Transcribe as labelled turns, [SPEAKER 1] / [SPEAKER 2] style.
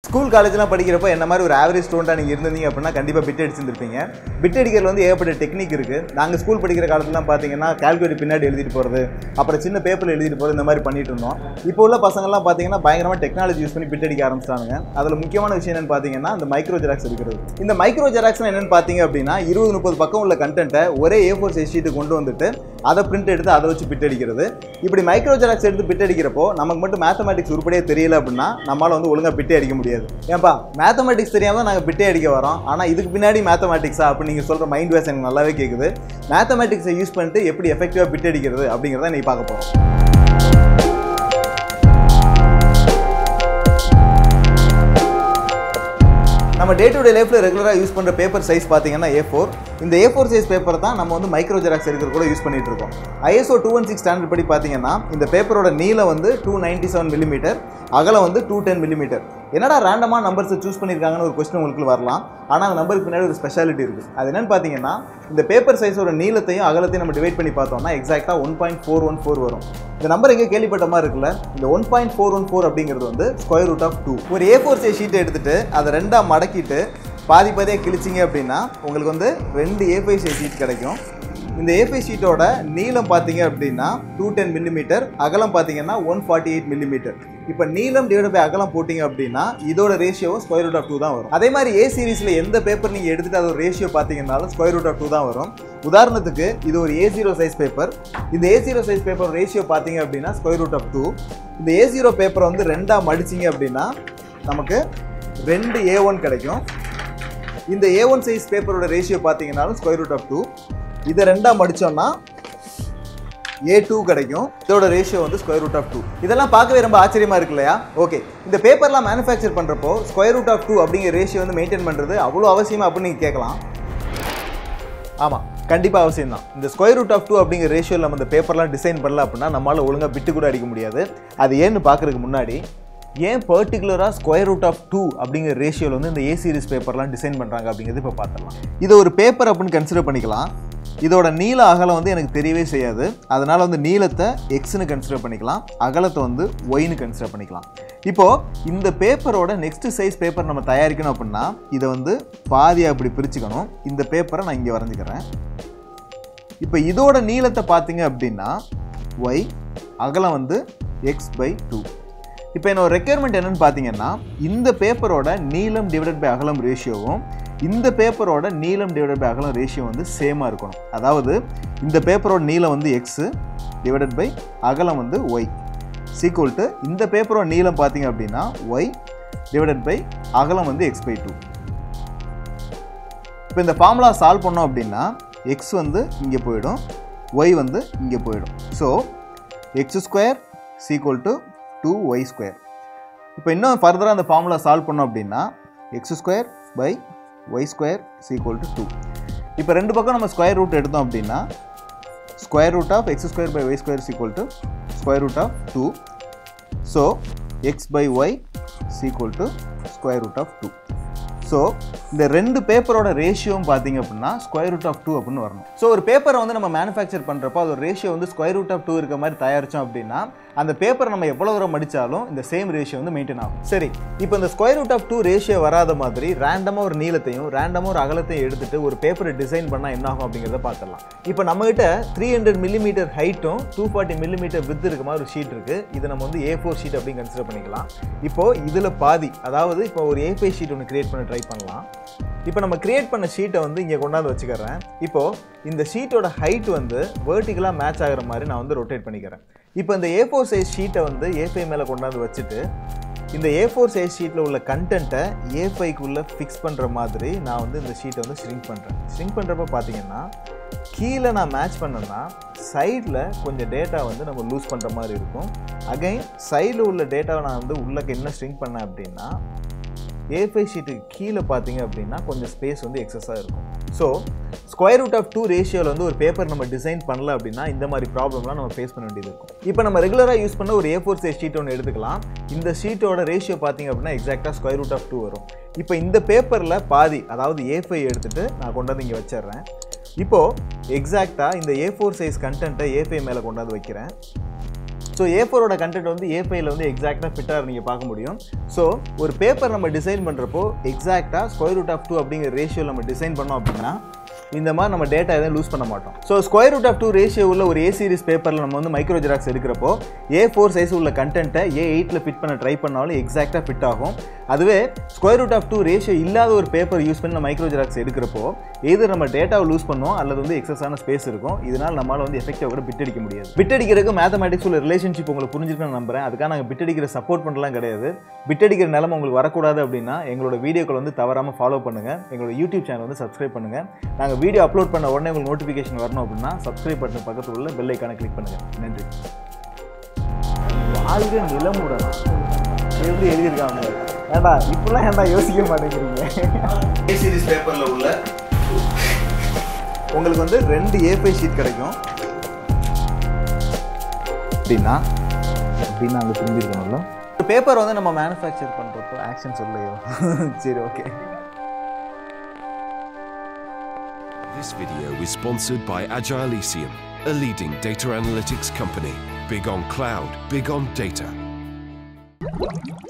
[SPEAKER 1] School காலேஜ்லாம் படிக்கிறப்ப என்ன மாதிரி ஒரு ஆவரேஜ் ஸ்டூடெண்ட்டாக நீங்கள் இருந்தீங்க அப்படின்னா கண்டிப்பாக பிட் அடிச்சிருந்துருப்பீங்க பிட் அடிக்கிறதுல வந்து ஏகப்பட்ட டெக்னிக் இருக்குது நாங்கள் ஸ்கூல் படிக்கிற காலத்துலாம் பார்த்தீங்கன்னா கால்குலேட்டர் பின்னாடி எழுதிட்டு போகிறது அப்புறம் சின்ன பேப்பரில் எழுதிட்டு போகிறது இந்த மாதிரி பண்ணிட்டு இருந்தோம் இப்போ உள்ள பசங்கள்லாம் பார்த்தீங்கன்னா பயங்கரமாக டெக்னாலஜி யூஸ் பண்ணி பிட் அடிக்க ஆரம்பிச்சிட்டாங்க அதில் முக்கியமான விஷயம் என்னன்னு பார்த்தீங்கன்னா இந்த மைக்ரோ ஜெராக்ஸ் இருக்கிறது இந்த மைக்ரோ ஜெராக்ஸ்னா என்னன்னு பார்த்தீங்க அப்படின்னா இருபது முப்பது பக்கம் உள்ள கண்டென்ட்டை ஒரே ஏ ஃபோர் சைஸ் ஷீட்டு கொண்டு வந்துட்டு அதை பிரிண்ட் எடுத்து அதை வச்சு பிட் அடிக்கிறது இப்படி மைக்ரோ ஜெராக்ஸ் எடுத்து பிட் அடிக்கிறப்போ நமக்கு மட்டும் மேத்தமேட்டிக்ஸ் உருப்படியே தெரியல அப்படின்னா நம்மளால வந்து ஒழுங்கா பிட்டே அடிக்க முடியாது ஏன்பா மேத்தமேட்டிக்ஸ் தெரியாம நாங்கள் பிட்டே அடிக்க வரோம் ஆனால் இதுக்கு பின்னாடி மேத்தமேட்டிக்ஸா அப்படின்னு நீங்கள் சொல்கிற மைண்ட் வேஸ் எனக்கு நல்லாவே கேட்குது மேத்தமேட்டிக்ஸை யூஸ் பண்ணிட்டு எப்படி எஃபெக்டிவாக பிட் அடிக்கிறது அப்படிங்கிறத நீ பார்க்க போகிறோம் நம்ம டே டு டே லைஃப்பில் ரெகுலராக யூஸ் பண்ணுற பேப்பர் சைஸ் பார்த்தீங்கன்னா ஏ ஃபோர் இந்த ஏ ஃபோர் சைஸ் பேப்பர் தான் நம்ம வந்து மைக்ரோ ஜெராக்ஸ் எடுக்கிற கூட யூஸ் பண்ணிட்டு இருக்கோம் ISO two one six standard படி பார்த்தீங்கன்னா இந்த பேப்பரோட நீளம் வந்து டூ நைன்டி செவன் மில்லிமீட்டர் அகலம் வந்து டூ டென் மில்லிமீட்டர் என்னடா ரேண்டமாக நம்பர்ஸை சூஸ் பண்ணியிருக்காங்கன்னு ஒரு கொஸ்டின் உங்களுக்கு வரலாம் ஆனால் அந்த நம்பருக்கு பின்னாடி ஒரு ஸ்பெஷாலிட்டி இருக்குது அது என்னன்னு பார்த்தீங்கன்னா இந்த பேப்பர் சைஸோட நீளத்தையும் அகலத்தையும் நம்ம டிவைட் பண்ணி பார்த்தோம்னா எக்ஸாக்டாக one point four one four வரும் இந்த நம்பர் எங்கே கேள்விப்பட்ட மாதிரி இருக்குல்ல இந்த one point four one four அப்படிங்கிறது வந்து ஸ்கொயர் ரூட் ஆஃப் டூ ஒரு ஏ ஃபோர் சைஸ் ஷீட்டை எடுத்துட்டு அதை ரெண்டாக மடக்கிட்டு பாதி பாதியாக கிழிச்சிங்க அப்படின்னா உங்களுக்கு வந்து ரெண்டு ஏ ஃபைவ் சைஸ் ஷீட் கிடைக்கும் இந்த ஏஃபை ஷீட்டோட நீளம் பார்த்தீங்க அப்படின்னா டூ டென் மில்லிமீட்டர் அகலம் பார்த்தீங்கன்னா ஒன் ஃபார்ட்டி எயிட் மில்லிமீட்டர் இப்போ நீளம் டிவைட் பை அகலம் போட்டிங்க அப்படின்னா இதோட ரேஷியோவும் ஸ்கொயர் ரூட் ஆஃப் டூ தான் வரும் அதே மாதிரி ஏ சீரிஸில் எந்த பேப்பர் நீங்கள் எடுத்துட்டு அதோட ரேஷியோ பார்த்தீங்கன்னாலும் ஸ்கொயர் ரூட் ஆஃப் டூ தான் வரும் உதாரணத்துக்கு இது ஒரு ஏ ஜீரோ சைஸ் பேப்பர் இந்த A zero size paper ratio பார்த்தீங்க அப்படின்னா ஸ்கொயர் ரூட் ஆஃப் டூ இந்த ஏ ஜீரோ பேப்பரை வந்து ரெண்டாக மடிச்சிங்க அப்படின்னா நமக்கு ரெண்டு ஏ ஒன் கிடைக்கும் இந்த ஏ ஒன் சைஸ் பேப்பரோட ரேஷியோ பார்த்தீங்கன்னாலும் ஸ்கொயர் ரூட் ஆஃப் டூ இதை ரெண்டாக மடிச்சோம்னா ஏ டூ கிடைக்கும் இதோட ரேஷியோ வந்து ஸ்கொயர் ரூட் ஆஃப் டூ இதெல்லாம் பார்க்கவே ரொம்ப ஆச்சரியமா இருக்கு இல்லையா ஓகே இந்த பேப்பர்லாம் மேனுஃபேக்சர் பண்ணுறப்போ ஸ்கொயர் ரூட் ஆஃப் டூ அப்படிங்கிற ரேஷியோ வந்து மெயின்டைன் பண்ணுறது அவ்வளோ அவசியமா அப்படின்னு நீங்கள் கேட்கலாம் ஆமாம் கண்டிப்பாக அவசியம் தான் இந்த ஸ்கொயர் ரூட் ஆஃப் டூ அப்படிங்கிற ரேஷியோவில் நம்ம இந்த பேப்பர்லாம் டிசைன் பண்ணல அப்படின்னா நம்மளால் ஒழுங்காக பிட்டு கூட அடிக்க முடியாது அது ஏன்னு பார்க்கறதுக்கு முன்னாடி ஏன் பர்டிகுலராக ஸ்கொயர் ரூட் ஆஃப் டூ அப்படிங்கிற ரேஷியோவில் வந்து இந்த ஏ சீரிஸ் பேப்பர்லாம் டிசைன் பண்ணுறாங்க அப்படிங்கிறது இப்போ பார்த்துடலாம் இது ஒரு பேப்பர் அப்படின்னு கன்சிடர் பண்ணிக்கலாம் இதோட நீள அகலம் வந்து எனக்கு தெரியவே செய்யாது அதனால் வந்து நீளத்தை எக்ஸ்னு கன்சிடர் பண்ணிக்கலாம் அகலத்தை வந்து ஒய்னு கன்சிடர் பண்ணிக்கலாம் இப்போது இந்த பேப்பரோட நெக்ஸ்ட் சைஸ் பேப்பர் நம்ம தயாரிக்கணும் அப்படின்னா இதை வந்து பாதியாக இப்படி பிரிச்சுக்கணும் இந்த பேப்பரை நான் இங்கே வரைஞ்சிக்கிறேன் இப்போ இதோட நீளத்தை பார்த்தீங்க அப்படின்னா ஒய் அகலம் வந்து எக்ஸ் பை டூ இப்போ என்னோட ரெக்குயர்மெண்ட் என்னன்னு பார்த்தீங்கன்னா இந்த பேப்பரோட நீளம் டிவைடட் பை அகலம் ரேஷியோவும் இந்த பேப்பரோட நீளம் டிவைடட் பை அகலம் ரேஷியோ வந்து சேமாக இருக்கணும் அதாவது இந்த பேப்பரோட நீளம் வந்து எக்ஸு டிவைடட் பை அகலம் வந்து ஒய் சீக்குவல் டு இந்த பேப்பரோட நீளம் பார்த்தீங்க அப்படின்னா ஒய் டிவைடட் பை அகலம் வந்து எக்ஸ் பை டூ இப்போ இந்த ஃபார்முலா சால்வ் பண்ணோம் அப்படின்னா எக்ஸ் வந்து இங்கே போயிடும் ஒய் வந்து இங்கே போயிடும் so X square equal to two Y square இப்போ இன்னும் ஃபர்தராக அந்த ஃபார்முலா சால்வ் பண்ணோம் அப்படின்னா X square by Y square equal to two இப்போ ரெண்டு பக்கம் நம்ம ஸ்கொயர் ரூட் எடுத்தோம் அப்படின்னா square root of X square by Y square equal to square root of two so X by Y equal to square root of two so இந்த ரெண்டு பேப்பரோட ரேஷியோவும் பார்த்தீங்க அப்படின்னா ஸ்கொயர் ரூட் ஆஃப் டூ அப்படின்னு வரணும் so ஒரு பேப்பரை வந்து நம்ம மேனுஃபேக்சர் பண்ணுறப்போ அதோட ரேஷியோ வந்து ஸ்கொயர் ரூட் ஆஃப் டூ இருக்க மாதிரி தயாரிச்சோம் அப்படின்னா அந்த பேப்பர் நம்ம எவ்வளோ தூரம் மடித்தாலும் இந்த சேம் ரேஷியோ வந்து மெயின்டைன் ஆகும் சரி இப்போ இந்த square root of two ratio வராத மாதிரி ரேண்டமாக ஒரு நீளத்தையும் ரேண்டமாக ஒரு அகலத்தையும் எடுத்துட்டு ஒரு பேப்பரை டிசைன் பண்ணால் என்ன ஆகும் அப்படிங்கிறத பார்த்துடலாம் இப்போ நம்மகிட்ட த்ரீ ஹண்ட்ரட் மில்லிமீட்டர் ஹைட்டும் டூ ஃபார்ட்டி மில்லிமீட்டர் வித் இருக்க மாதிரி ஒரு ஷீட் இருக்குது இது நம்ம வந்து ஏ ஃபோர் ஷீட் அப்படின்னு கன்சிடர் பண்ணிக்கலாம் இப்போ இதில் பாதி அதாவது இப்போ ஒரு ஏ ஃபைவ் ஷீட் ஒன்று கிரியேட் பண்ண ட்ரை பண்ணலாம் இப்போ நம்ம கிரியேட் பண்ண ஷீட்டை வந்து இங்கே கொண்டாந்து வச்சுக்கிறேன் இப்போ இந்த ஷீட்டோட ஹைட் வந்து வேர்ட்டிக்கலாக மேட்ச் ஆகிற மாதிரி நான் வந்து ரொட்டேட் பண்ணிக்கிறேன் இப்போ இந்த ஏ ஃபோர் சைஸ் ஷீட்டை வந்து ஏ ஃபைவ் மேலே கொண்டாந்து வச்சுட்டு இந்த ஏ ஃபோர் சைஸ் ஷீட்டில் உள்ள கண்டென்ட்டை ஏ ஃபைவ்க்குள்ளே ஃபிக்ஸ் பண்ணுற மாதிரி நான் வந்து இந்த ஷீட்டை வந்து ஷ்ரிங்க் பண்ணுறேன் ஷ்ரிங்க் பண்ணுறப்ப பார்த்தீங்கன்னா கீழே நான் மேட்ச் பண்ணேன்னா சைடில் கொஞ்சம் டேட்டா வந்து நம்ம லூஸ் பண்ணுற மாதிரி இருக்கும் அகைன் சைடில் உள்ள டேட்டாவை நான் வந்து உள்ளக்க என்ன ஷ்ரிங்க் பண்ணேன் அப்படின்னா ஏ ஃபைவ் ஷீட்டுக்கு கீழே பார்த்தீங்க அப்படின்னா கொஞ்சம் ஸ்பேஸ் வந்து எக்ஸஸாக இருக்கும் so square root of two ரேஷியோவில் வந்து ஒரு பேப்பர் நம்ம டிசைன் பண்ணல அப்படின்னா இந்த மாதிரி ப்ராப்ளம்லாம் நம்ம ஃபேஸ் பண்ண வேண்டியது இருக்கும் இப்போ நம்ம ரெகுலராக யூஸ் பண்ண ஒரு ஏ ஃபோர் சைஸ் ஷீட் ஒன்று எடுத்துக்கலாம் இந்த ஷீட்டோட ரேஷியோ பார்த்தீங்க அப்படின்னா எக்ஸாக்டாக ஸ்கொயர் ரூட் ஆஃப் டூ வரும் இப்போ இந்த பேப்பரில் பாதி அதாவது ஏ ஃபைவ் எடுத்துட்டு நான் கொண்டு வந்து இங்கே வச்சிடுறேன் இப்போது எக்ஸாக்டாக இந்த ஏ ஃபோர் சைஸ் கண்டென்ட்டை ஏ ஃபைவ் மேலே கொண்டாந்து வைக்கிறேன் ஸோ ஏ ஃபோரோட கண்டென்ட் வந்து ஏ ஃபைவ்ல வந்து எக்ஸாக்டாக ஃபிட்டாக நீங்கள் பார்க்க முடியும் ஸோ ஒரு பேப்பர் நம்ம டிசைன் பண்ணுறப்போ எக்ஸாக்டாக ஸ்கொயர் ரூட் ஆஃப் டூ அப்படிங்கிற ரேஷியோ நம்ம டிசைன் பண்ணோம் அப்படின்னா இந்த மாதிரி நம்ம டேட்டா எதுவும் லூஸ் பண்ண மாட்டோம் so square root of two ratio உள்ள ஒரு ஏ சீரிஸ் பேப்பரில் நம்ம வந்து மைக்ரோ ஜெராக்ஸ் எடுக்கிறப்போ ஏ ஃபோர் சைஸ் உள்ள கண்டென்ட்டை ஏ எயிட்டில் ஃபிட் பண்ண ட்ரை பண்ணாலும் எக்ஸாக்டாக ஃபிட் ஆகும் அதுவே square root of two ratio இல்லாத ஒரு பேப்பர் யூஸ் பண்ணி நம்ம மைக்ரோ ஜெராக்ஸ் எடுக்கிறப்போ எது நம்ம டேட்டாவை லூஸ் பண்ணுவோம் அல்லது வந்து எக்ஸஸான ஸ்பேஸ் இருக்கும் இதனால் நம்மளால் வந்து எஃபெக்டிவாக கூட பிட் அடிக்க முடியாது பிட் அடிக்கிறதுக்கு மேத்தமேட்டிக்ஸ் உள்ள ரிலேஷன்ஷிப் உங்களுக்கு புரிஞ்சிருக்குன்னு நம்புறேன் அதுக்காக நாங்கள் பிட் அடிக்கிற சப்போர்ட் பண்ணலாம் கிடையாது பிட் அடிக்கிற நிலைமை உங்களுக்கு வரக்கூடாது அப்படின்னா எங்களோட வீடியோக்கள் வந்து தவறாமல் ஃபாலோ பண்ணுங்கள் எங்களோட யூடியூப் சேனல் வந்து சப்ஸ்கிரைப் பண்ணுங்கள் நாங்கள் வீடியோ அப்லோட் பண்ண உடனே உங்களுக்கு நோட்டிஃபிகேஷன் வரணும் அப்படின்னா சப்ஸ்கிரைப் பட்டன் பக்கத்தில் உள்ள பெல் ஐக்கானை கிளிக் பண்ணுங்கள் நன்றி வாழ்க நிலமுடன் எப்படி எழுதியிருக்காங்க ஏண்டா இப்பெல்லாம் ஏன்டா யோசிக்க மாட்டேங்கிறீங்க ஏ சீரிஸ் பேப்பரில் உள்ள உங்களுக்கு வந்து ரெண்டு ஏ ஃபைவ் ஷீட் கிடைக்கும் அப்படின்னா அப்படின்னா அங்கே புரிஞ்சிருக்கணும்ல பேப்பர் வந்து நம்ம மேனுஃபேக்சர் பண்ணுறப்போ ஆக்ஷன் சொல்லையோ சரி okay
[SPEAKER 2] This video is sponsored by Agilesium, a leading data analytics company. Big on cloud, big on data.